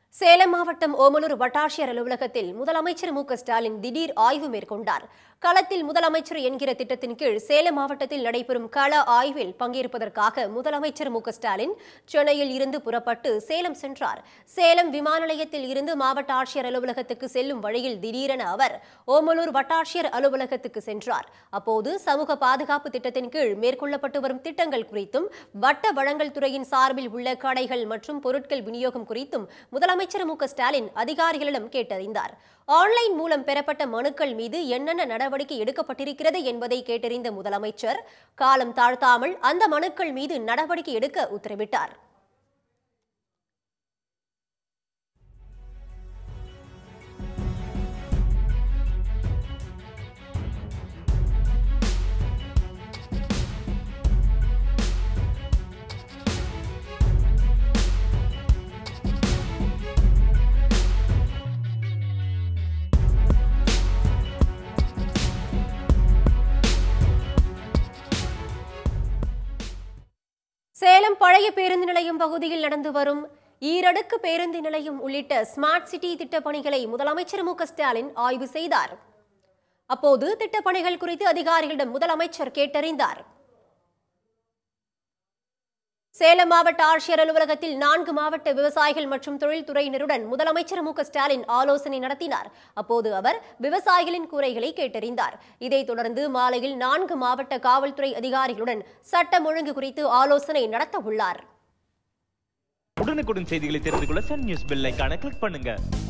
சேலம் மாவட்டம் ஓமலூர் வட்டாட்சியர் அலுவலகத்தில் முதலமைச்சர் மு க ஸ்டாலின் திடீர் ஆய்வு மேற்கொண்டார் களத்தில் முதலமைச்சர் என்கிற திட்டத்தின் கீழ் சேலம் மாவட்டத்தில் நடைபெறும் கள ஆய்வில் பங்கேற்பதற்காக முதலமைச்சர் மு க ஸ்டாலின் சென்னையில் இருந்து புறப்பட்டு சேலம் சென்றார் சேலம் விமான நிலையத்தில் இருந்து மாவட்ட ஆட்சியர் அலுவலகத்துக்கு செல்லும் வழியில் திடீரென அவர் ஓமலூர் வட்டாட்சியர் அலுவலகத்துக்கு சென்றார் அப்போது சமூக பாதுகாப்பு திட்டத்தின் கீழ் மேற்கொள்ளப்பட்டு வரும் திட்டங்கள் குறித்தும் வட்ட வழங்கல் துறையின் சார்பில் உள்ள கடைகள் மற்றும் பொருட்கள் விநியோகம் குறித்தும் முதலமைச்சர் மு க ஸ்டாலின் அதிகாரிகளிடம் கேட்டறிந்தார் ஆன்லைன் மூலம் பெறப்பட்ட மனுக்கள் மீது என்னென்ன நடவடிக்கை எடுக்கப்பட்டிருக்கிறது என்பதை கேட்டறிந்த முதலமைச்சர் காலம் தாழ்த்தாமல் அந்த மனுக்கள் மீது நடவடிக்கை எடுக்க உத்தரவிட்டார் சேலம் பழைய பேருந்து நிலையம் பகுதியில் நடந்து வரும் ஈரடுக்கு பேருந்து நிலையம் உள்ளிட்ட ஸ்மார்ட் சிட்டி திட்டப் பணிகளை முதலமைச்சர் மு க ஸ்டாலின் ஆய்வு செய்தார் அப்போது திட்டப் பணிகள் குறித்து அதிகாரிகளிடம் முதலமைச்சர் கேட்டறிந்தார் சேலம் மாவட்ட ஆட்சியர் அலுவலகத்தில் நான்கு மாவட்ட விவசாயிகள் மற்றும் தொழில்துறையினருடன் முதலமைச்சர் மு க ஸ்டாலின் ஆலோசனை நடத்தினார் அப்போது அவர் விவசாயிகளின் குறைகளை கேட்டறிந்தார் இதைத் தொடர்ந்து மாலையில் நான்கு மாவட்ட காவல்துறை அதிகாரிகளுடன் சட்டம் ஒழுங்கு குறித்து ஆலோசனை நடத்த உள்ளார் உடனுக்குடன் செய்திகளை தெரிந்து கொள்ள சன் நியூஸ் பெல் ஐகானை கிளிக் பண்ணுங்க